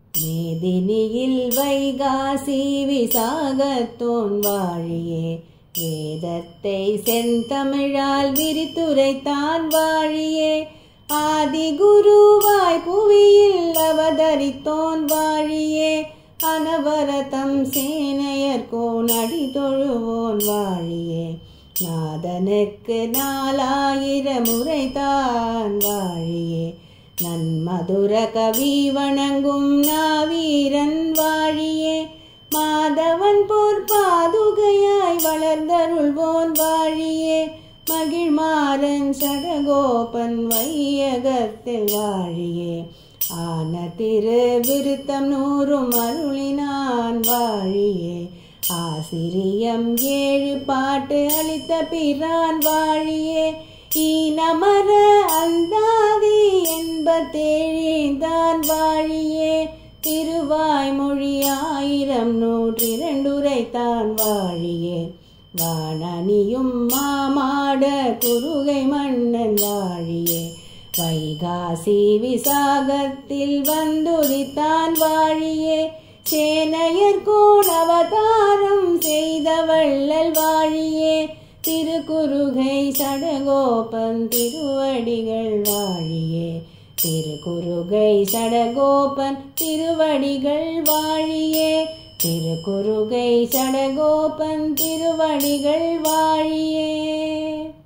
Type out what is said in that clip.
மேதினியில் வைகாசி விசாகத்தோன் வாழியே வேதத்தை செந்தமிழால் விரித்துரைத்தான் வாழியே ஆதி குருவாய் புவியில் அவதரித்தோன் வாழியே அனவரதம் சேனையர்கோன் அடி தொழுவோன் வாழியே நாதனுக்கு நாலாயிர முறைதான் வாழியே நன்மதுர கவி வணங்கும் நாவீரன் வாழியே மாதவன் போர் பாதுகையாய் வளர்ந்தருள்வோன் வாழியே மகிழ்மாறன் சடகோபன் வையகத்தில் வாழியே ஆன திரு விருத்தம் நூறும் அருளினான் வாழியே ஆசிரியம் ஏழு பாட்டு அளித்த பிரான் வாழியே ஈனமர அந்தாதி என்பத்தேழிதான் வாழியே திருவாய்மொழி ஆயிரம் நூற்றிரண்டுரைத்தான் வாழியே வாணனியும் மாமாட குருகை மன்னன் வாழியே வைகாசி விசாகத்தில் வந்துரித்தான் வாழியே சேனையர்கோன் அவதாரம் செய்த வள்ளல் வாழியே திருக்குறுகை சடகோபன் திருவடிகள் வாழியே திருக்குறுகை சடகோபன் திருவடிகள் வாழியே திருக்குறுகை சடகோபன் திருவடிகள் வாழியே